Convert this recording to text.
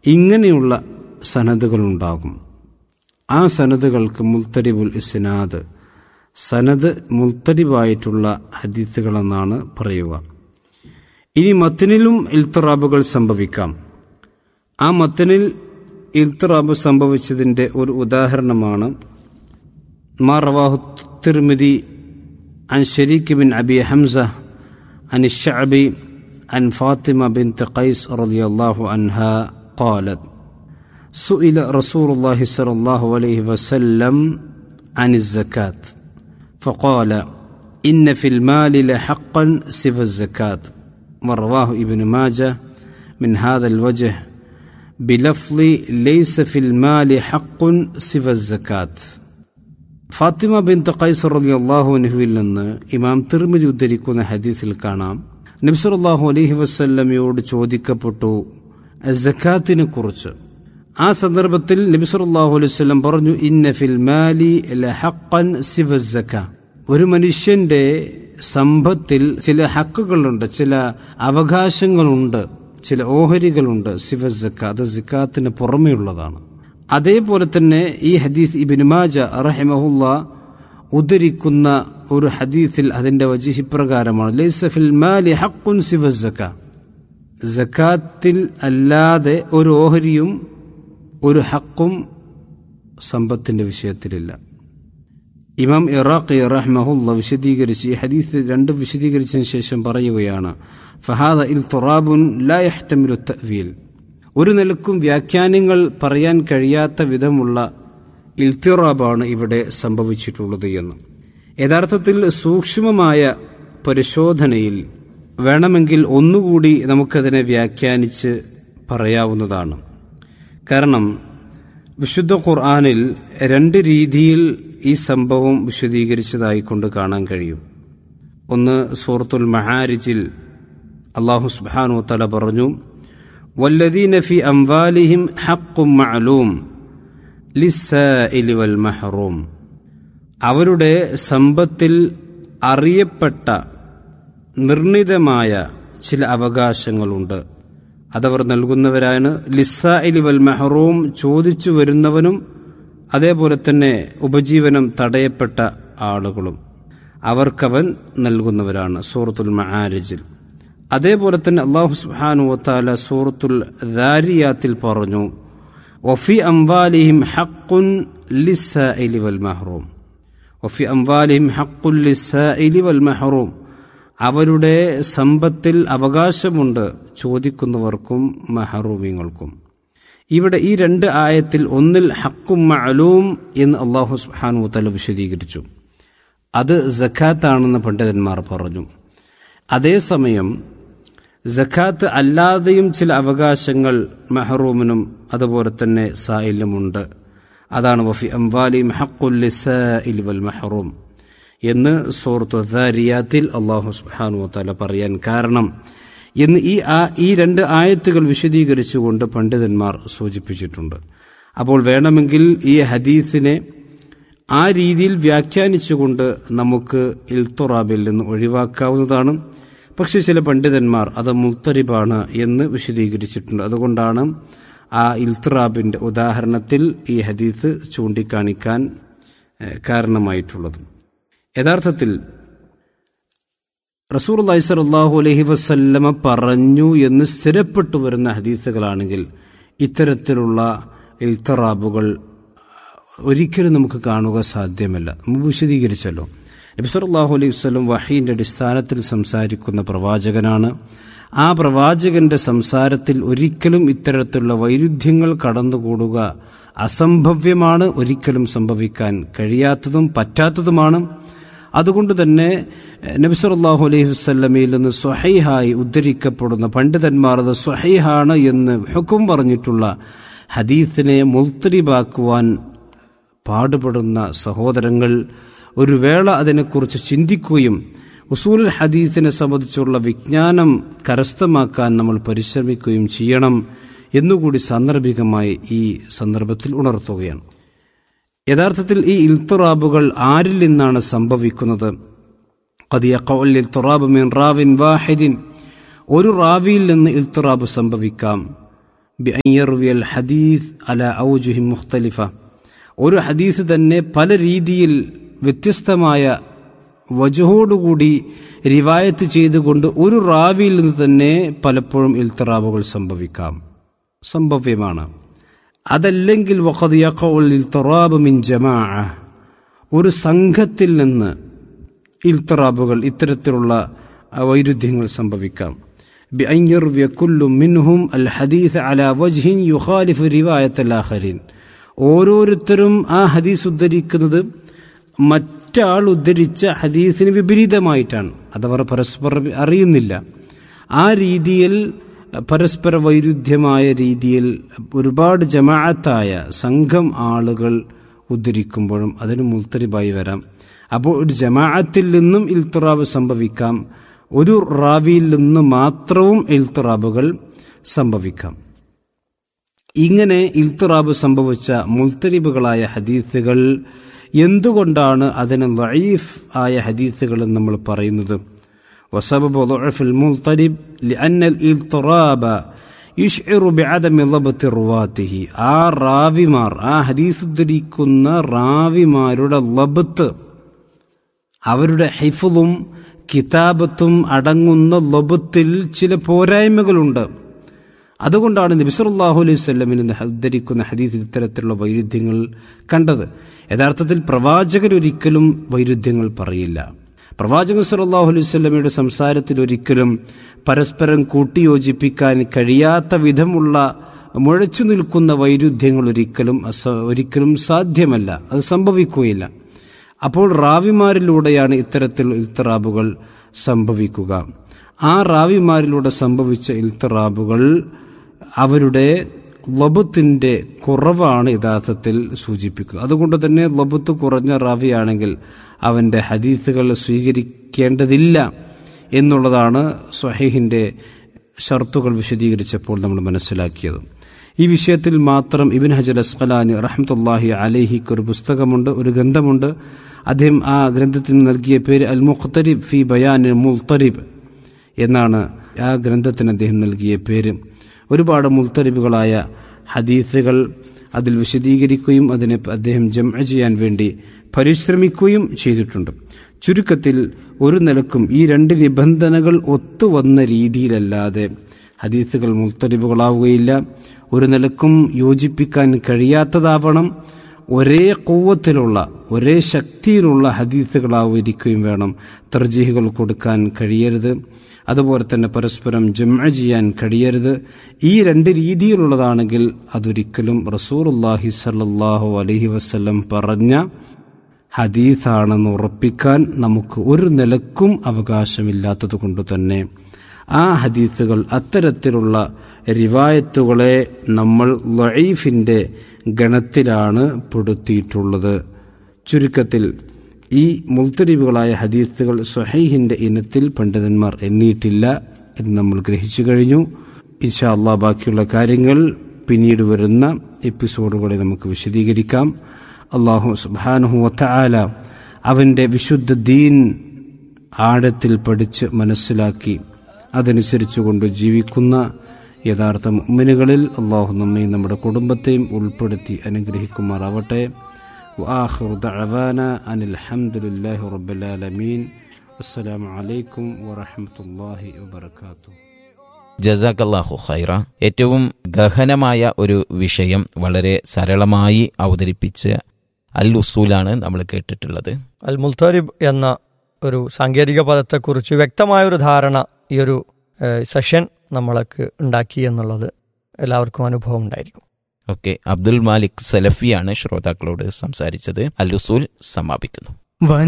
ഇങ്ങനെയുള്ള സനദുകളുണ്ടാകും ആ സനദുകൾക്ക് മുൽത്തരിബുൽ ഇസ്നാദ് സനദ് മുൽത്തരിബായിട്ടുള്ള ഹദീസുകളെന്നാണ് പറയുക ഇനി മത്തിനിലും ഇൽത്തറാബുകൾ സംഭവിക്കാം ആ മത്തനിൽ ഇൽത്തറാബ് സംഭവിച്ചതിൻ്റെ ഒരു ഉദാഹരണമാണ് മാ റവാഹു തിർമിതി عن شريك بن أبي حمزة عن الشعبي عن فاطمة بنت قيس رضي الله عنها قالت سئل رسول الله صلى الله عليه وسلم عن الزكاة فقال إن في المال لحقا سوى الزكاة ورواه ابن ماجه من هذا الوجه بلفظ ليس في المال حق سوى الزكاة ഫാത്തിമ ബിൻ തഖൈസ് റളിയല്ലാഹു അൻഹുവിൽ നിന്ന് ഇമാം തിർമിദി ഉദ്ധരിക്കുന്ന ഹദീസിൽ കാണാം നബ്സല്ലാഹു അലൈഹി വസല്ലമയോട് ചോദിക്കപ്പെട്ടു സക്കാത്തിനെ കുറിച്ച് ആ സന്ദർഭത്തിൽ നബി സല്ലല്ലാഹു അലൈഹി വസല്ലം പറഞ്ഞു ഇന്ന ഫിൽ മാലി ലഹഖൻ സിവ സക്ക ഒരു മനുഷ്യന്റെ സമ്പത്തിൽ ചില ഹക്കുകളുണ്ട് ചില അവകാശങ്ങളുണ്ട് ചില ഓഹരികളുണ്ട് സിവ സക്ക അത് സിക്കാത്തിന് പുറമെയുള്ളതാണ് അതേപോലെ തന്നെ ഈ ഹദീസ് ഇബിനുമാജ റഹിമഹുല്ല ഉദ്ധരിക്കുന്ന ഒരു ഹദീസിൽ അതിന്റെ വജിഹി പ്രകാരമാണ് ലൈസഫിൽ മാലി ഹക്കുൻ സിവ സക്ക സക്കാത്തിൽ അല്ലാതെ ഒരു ഓഹരിയും ഒരു ഹക്കും സമ്പത്തിന്റെ വിഷയത്തിലില്ല ഇമാം ഇറാഖി റഹ്മഹുല്ല വിശദീകരിച്ച് ഈ ഹദീസ് രണ്ടും വിശദീകരിച്ചതിന് ശേഷം പറയുകയാണ് ഫഹാദ ഇൽ തുറാബുൻ ലാ യഹ്തമിലു തവീൽ ഒരു നിലക്കും വ്യാഖ്യാനങ്ങൾ പറയാൻ കഴിയാത്ത വിധമുള്ള ഇൽത്തിറാബാണ് ഇവിടെ സംഭവിച്ചിട്ടുള്ളത് എന്ന് യഥാർത്ഥത്തിൽ സൂക്ഷ്മമായ പരിശോധനയിൽ വേണമെങ്കിൽ ഒന്നുകൂടി നമുക്കതിനെ വ്യാഖ്യാനിച്ച് പറയാവുന്നതാണ് കാരണം വിശുദ്ധ ഖുർആാനിൽ രണ്ട് രീതിയിൽ ഈ സംഭവം വിശദീകരിച്ചതായി കൊണ്ട് കാണാൻ കഴിയും ഒന്ന് സൂറത്തുൽ മഹാരിജിൽ അള്ളാഹു സുബാനു തല പറഞ്ഞു والذين في أموالهم حق معلوم للسائل والمحروم അവരുടെ സമ്പത്തിൽ അറിയപ്പെട്ട നിർണിതമായ ചില അവകാശങ്ങളുണ്ട് അതവർ നൽകുന്നവരാണ് ലിസ്സായിലി വൽ മെഹറൂം ചോദിച്ചു വരുന്നവനും അതേപോലെ തന്നെ ഉപജീവനം തടയപ്പെട്ട ആളുകളും അവർക്കവൻ നൽകുന്നവരാണ് സൂറത്തുൽ മഹാരിജിൽ അതേപോലെ തന്നെ അള്ളാഹു സുബ്ഹാനു വത്താല സൂറത്തുൽ ദാരിയാത്തിൽ പറഞ്ഞു ഒഫി അംവാലിഹിം ഹക്കുൻ ലിസ്സായിലി വൽ മഹ്റൂം ഒഫി അംവാലിഹിം ഹക്കുൽ ലിസ്സായിലി വൽ മഹ്റൂം അവരുടെ സമ്പത്തിൽ അവകാശമുണ്ട് ചോദിക്കുന്നവർക്കും മഹറൂമിങ്ങൾക്കും ഇവിടെ ഈ രണ്ട് ആയത്തിൽ ഒന്നിൽ ഹക്കും മഅലൂം എന്ന് അള്ളാഹു സുബ്ഹാനു വത്താല വിശദീകരിച്ചു അത് ജക്കാത്താണെന്ന് പണ്ഡിതന്മാർ പറഞ്ഞു അതേസമയം ജക്കാത്ത് അല്ലാതെയും ചില അവകാശങ്ങൾ മെഹറൂമിനും അതുപോലെ തന്നെ സായിലുമുണ്ട് അതാണ് വഫി അംവാലിം ഹക്കുൽ വൽ മെഹറൂം എന്ന് സൂറത്തു ദാരിയാത്തിൽ അള്ളാഹു സുബ്ഹാനു തല പറയാൻ കാരണം എന്ന് ഈ ആ ഈ രണ്ട് ആയത്തുകൾ വിശദീകരിച്ചുകൊണ്ട് പണ്ഡിതന്മാർ സൂചിപ്പിച്ചിട്ടുണ്ട് അപ്പോൾ വേണമെങ്കിൽ ഈ ഹദീസിനെ ആ രീതിയിൽ വ്യാഖ്യാനിച്ചുകൊണ്ട് നമുക്ക് ഇൽത്തുറാബിൽ നിന്ന് ഒഴിവാക്കാവുന്നതാണ് പക്ഷെ ചില പണ്ഡിതന്മാർ അത് മുത്തരിബാണ് എന്ന് വിശദീകരിച്ചിട്ടുണ്ട് അതുകൊണ്ടാണ് ആ ഇൽത്തുറാബിന്റെ ഉദാഹരണത്തിൽ ഈ ഹദീസ് ചൂണ്ടിക്കാണിക്കാൻ കാരണമായിട്ടുള്ളത് യഥാർത്ഥത്തിൽ റസൂർ അള്ളാഹു അലഹി വസല്ലമ പറഞ്ഞു എന്ന് സ്ഥിരപ്പെട്ടു വരുന്ന ഹദീസുകളാണെങ്കിൽ ഇത്തരത്തിലുള്ള ഇൽത്തറാബുകൾ ഒരിക്കലും നമുക്ക് കാണുക സാധ്യമല്ല മുമ്പ് വിശദീകരിച്ചല്ലോ നബിസല്ലാഹു അലൈഹി വസ്ലം വഹീന്റെ അടിസ്ഥാനത്തിൽ സംസാരിക്കുന്ന പ്രവാചകനാണ് ആ പ്രവാചകന്റെ സംസാരത്തിൽ ഒരിക്കലും ഇത്തരത്തിലുള്ള വൈരുദ്ധ്യങ്ങൾ കടന്നുകൂടുക അസംഭവ്യമാണ് ഒരിക്കലും സംഭവിക്കാൻ കഴിയാത്തതും പറ്റാത്തതുമാണ് അതുകൊണ്ട് തന്നെ നബിസല്ലാഹു അലൈഹി വസ്ല്ലമയിൽ നിന്ന് സ്വഹൈഹായി ഉദ്ധരിക്കപ്പെടുന്ന പണ്ഡിതന്മാർ അത് സ്വഹൈഹാണ് എന്ന് ഹുക്കും പറഞ്ഞിട്ടുള്ള ഹദീസിനെ മുൽത്തരിബാക്കുവാൻ പാടുപെടുന്ന സഹോദരങ്ങൾ ഒരു വേള അതിനെക്കുറിച്ച് ചിന്തിക്കുകയും ഉസൂൽ ഹദീസിനെ സംബന്ധിച്ചുള്ള വിജ്ഞാനം കരസ്ഥമാക്കാൻ നമ്മൾ പരിശ്രമിക്കുകയും ചെയ്യണം എന്നുകൂടി സാന്ദർഭികമായി ഈ സന്ദർഭത്തിൽ ഉണർത്തുകയാണ് യഥാർത്ഥത്തിൽ ഈ ഇൽത്തുറാബുകൾ ആരിൽ നിന്നാണ് സംഭവിക്കുന്നത് ഇൽത്തുറാബ് മീൻ റാവിൻ വാഹിദിൻ ഒരു റാവിയിൽ നിന്ന് ഇൽത്തുറാബ് സംഭവിക്കാം ബിഅയ്യർവിയൽ ഹദീസ് അല ഔജുഹി മുഖ്തലിഫ ഒരു ഹദീസ് തന്നെ പല രീതിയിൽ വ്യത്യസ്തമായ വജുഹോടുകൂടി റിവായത്ത് ചെയ്തുകൊണ്ട് ഒരു റാവിയിൽ നിന്ന് തന്നെ പലപ്പോഴും ഇൽത്തറാബുകൾ സംഭവിക്കാം സംഭവ്യമാണ് അതല്ലെങ്കിൽ വഖദ് യഖഉൽ ഇൽത്തറാബ് മിൻ ജമാഅ ഒരു സംഘത്തിൽ നിന്ന് ഇൽത്തറാബുകൾ ഇത്തരത്തിലുള്ള വൈരുദ്ധ്യങ്ങൾ സംഭവിക്കാം بأن يروي كل منهم الحديث على وجه يخالف رواية الآخرين ഓരോരുത്തരും ആ ഹദീസ് ഉദ്ധരിക്കുന്നത് മറ്റാൾ ഉദ്ധരിച്ച ഹദീസിന് വിപരീതമായിട്ടാണ് അതവർ പരസ്പരം അറിയുന്നില്ല ആ രീതിയിൽ പരസ്പര വൈരുദ്ധ്യമായ രീതിയിൽ ഒരുപാട് ജമാഅത്തായ സംഘം ആളുകൾ ഉദ്ധരിക്കുമ്പോഴും അതിന് മുൽത്തരിബായി വരാം അപ്പോൾ ഒരു ജമാഅത്തിൽ നിന്നും ഇൽത്തുറാബ് സംഭവിക്കാം ഒരു റാവിയിൽ നിന്ന് മാത്രവും ഇൽത്തുറാബുകൾ സംഭവിക്കാം ഇങ്ങനെ ഇൽത്തുറാബ് സംഭവിച്ച മുൽത്തരിബുകളായ ഹദീസുകൾ എന്തുകൊണ്ടാണ് അതിന് ലൈഫ് ആയ ഹദീസുകൾ എന്ന് നമ്മൾ പറയുന്നത് وسبب ضعف المضطرب لأن الاضطراب يشعر بعدم ضبط رواته ആ റാവിമാർ ആ ഹദീസ് ഉദ്ധരിക്കുന്ന റാവിമാരുടെ ലബത്ത് അവരുടെ ഹിഫും കിതാബത്തും അടങ്ങുന്ന ലബത്തിൽ ചില പോരായ്മകളുണ്ട് അതുകൊണ്ടാണ് നബിസറുല്ലാഹു അലൈഹി സ്വല്ലമിന് ഉദ്ധരിക്കുന്ന ഹദീസിൽ ഇത്തരത്തിലുള്ള വൈരുദ്ധ്യങ്ങൾ കണ്ടത് യഥാർത്ഥത്തിൽ പ്രവാചകരൊരിക്കലും വൈരുദ്ധ്യങ്ങൾ പറയില്ല പ്രവാചകൻ സല്ലാഹു അലൈഹി സ്വല്ലമയുടെ സംസാരത്തിൽ ഒരിക്കലും പരസ്പരം കൂട്ടിയോജിപ്പിക്കാൻ കഴിയാത്ത വിധമുള്ള മുഴച്ചു നിൽക്കുന്ന വൈരുദ്ധ്യങ്ങൾ ഒരിക്കലും ഒരിക്കലും സാധ്യമല്ല അത് സംഭവിക്കുകയില്ല അപ്പോൾ റാവിമാരിലൂടെയാണ് ഇത്തരത്തിൽ ഇൽത്തറാബുകൾ സംഭവിക്കുക ആ റാവിമാരിലൂടെ സംഭവിച്ച ഇൽത്തറാബുകൾ അവരുടെ ലബത്തിന്റെ കുറവാണ് യഥാർത്ഥത്തിൽ സൂചിപ്പിക്കുന്നത് അതുകൊണ്ട് തന്നെ ലബത്ത് കുറഞ്ഞ റാവിയാണെങ്കിൽ അവന്റെ ഹദീസുകൾ സ്വീകരിക്കേണ്ടതില്ല എന്നുള്ളതാണ് സ്വഹീഹിന്റെ ഷർത്തുകൾ വിശദീകരിച്ചപ്പോൾ നമ്മൾ മനസ്സിലാക്കിയത് ഈ വിഷയത്തിൽ മാത്രം ഇബിൻ ഹജർ അസ്കലാനി റഹ്മത്തുല്ലാഹി അലഹിക്ക് ഒരു പുസ്തകമുണ്ട് ഒരു ഗ്രന്ഥമുണ്ട് അദ്ദേഹം ആ ഗ്രന്ഥത്തിന് നൽകിയ പേര് അൽ മുഖ്തരിബ് ഫി ബയാൻ മുൽത്തരിബ് എന്നാണ് ആ ഗ്രന്ഥത്തിന് അദ്ദേഹം നൽകിയ പേര് ഒരുപാട് മുൽത്തരിബുകളായ ഹദീസുകൾ അതിൽ വിശദീകരിക്കുകയും അതിനെ അദ്ദേഹം ജമ ചെയ്യാൻ വേണ്ടി പരിശ്രമിക്കുകയും ചെയ്തിട്ടുണ്ട് ചുരുക്കത്തിൽ ഒരു നിലക്കും ഈ രണ്ട് നിബന്ധനകൾ ഒത്തുവന്ന രീതിയിലല്ലാതെ ഹദീസുകൾ മുൽത്തരിബുകളാവുകയില്ല ഒരു നിലക്കും യോജിപ്പിക്കാൻ കഴിയാത്തതാവണം ഒരേ കൂവത്തിലുള്ള ഒരേ ശക്തിയിലുള്ള ഹദീസുകളായിരിക്കുകയും വേണം തർജീഹുകൾ കൊടുക്കാൻ കഴിയരുത് അതുപോലെ തന്നെ പരസ്പരം ജമ ചെയ്യാൻ കഴിയരുത് ഈ രണ്ട് രീതിയിലുള്ളതാണെങ്കിൽ അതൊരിക്കലും റസൂറുല്ലാഹി സല്ലാഹു അലഹി വസ്ല്ലം പറഞ്ഞ ഹദീസാണെന്ന് ഉറപ്പിക്കാൻ നമുക്ക് ഒരു നിലക്കും അവകാശമില്ലാത്തത് കൊണ്ട് തന്നെ ആ ഹദീസുകൾ അത്തരത്തിലുള്ള റിവായത്തുകളെ നമ്മൾ ലൈഫിന്റെ ഗണത്തിലാണ് പെടുത്തിയിട്ടുള്ളത് ചുരുക്കത്തിൽ ഈ മുൽത്തരിവുകളായ ഹദീസുകൾ സ്വഹൈഹിന്റെ ഇനത്തിൽ പണ്ഡിതന്മാർ എണ്ണിയിട്ടില്ല എന്ന് നമ്മൾ ഗ്രഹിച്ചു കഴിഞ്ഞു ഇൻഷാ അള്ളാഹ് ബാക്കിയുള്ള കാര്യങ്ങൾ പിന്നീട് വരുന്ന എപ്പിസോഡുകളെ നമുക്ക് വിശദീകരിക്കാം അള്ളാഹു സുബാനുഹു വത്തആല അവന്റെ വിശുദ്ധ ദീൻ ആഴത്തിൽ പഠിച്ച് മനസ്സിലാക്കി അതനുസരിച്ചുകൊണ്ട് ജീവിക്കുന്ന യഥാർത്ഥ മുഅ്മിനുകളിൽ അള്ളാഹു നമ്മയും നമ്മുടെ കുടുംബത്തെയും ഉൾപ്പെടുത്തി അനുഗ്രഹിക്കുമാറാവട്ടെ وآخر دعوانا أن الحمد لله رب العالمين والسلام عليكم ورحمة الله وبركاته ജസാഖല്ലാഹു ഖൈറ ഏറ്റവും ഗഹനമായ ഒരു വിഷയം വളരെ സരളമായി അവതരിപ്പിച്ച അൽ ഉസൂലാണ് നമ്മൾ കേട്ടിട്ടുള്ളത് അൽ മുൽത്തരിബ് എന്ന ഒരു സാങ്കേതിക പദത്തെക്കുറിച്ച് വ്യക്തമായൊരു ധാരണ ഈ ഒരു ഏഹ്, സെഷൻ നമ്മൾക്ക് ഉണ്ടാക്കി എന്നുള്ളത് എല്ലാവർക്കും അനുഭവം ഉണ്ടായിരിക്കും ഓക്കെ അബ്ദുൽ മാലിക് സലഫിയാണ് ശ്രോതാക്കളോട് സംസാരിച്ചത് അൽ ഉസൂൽ സമാപിക്കുന്നു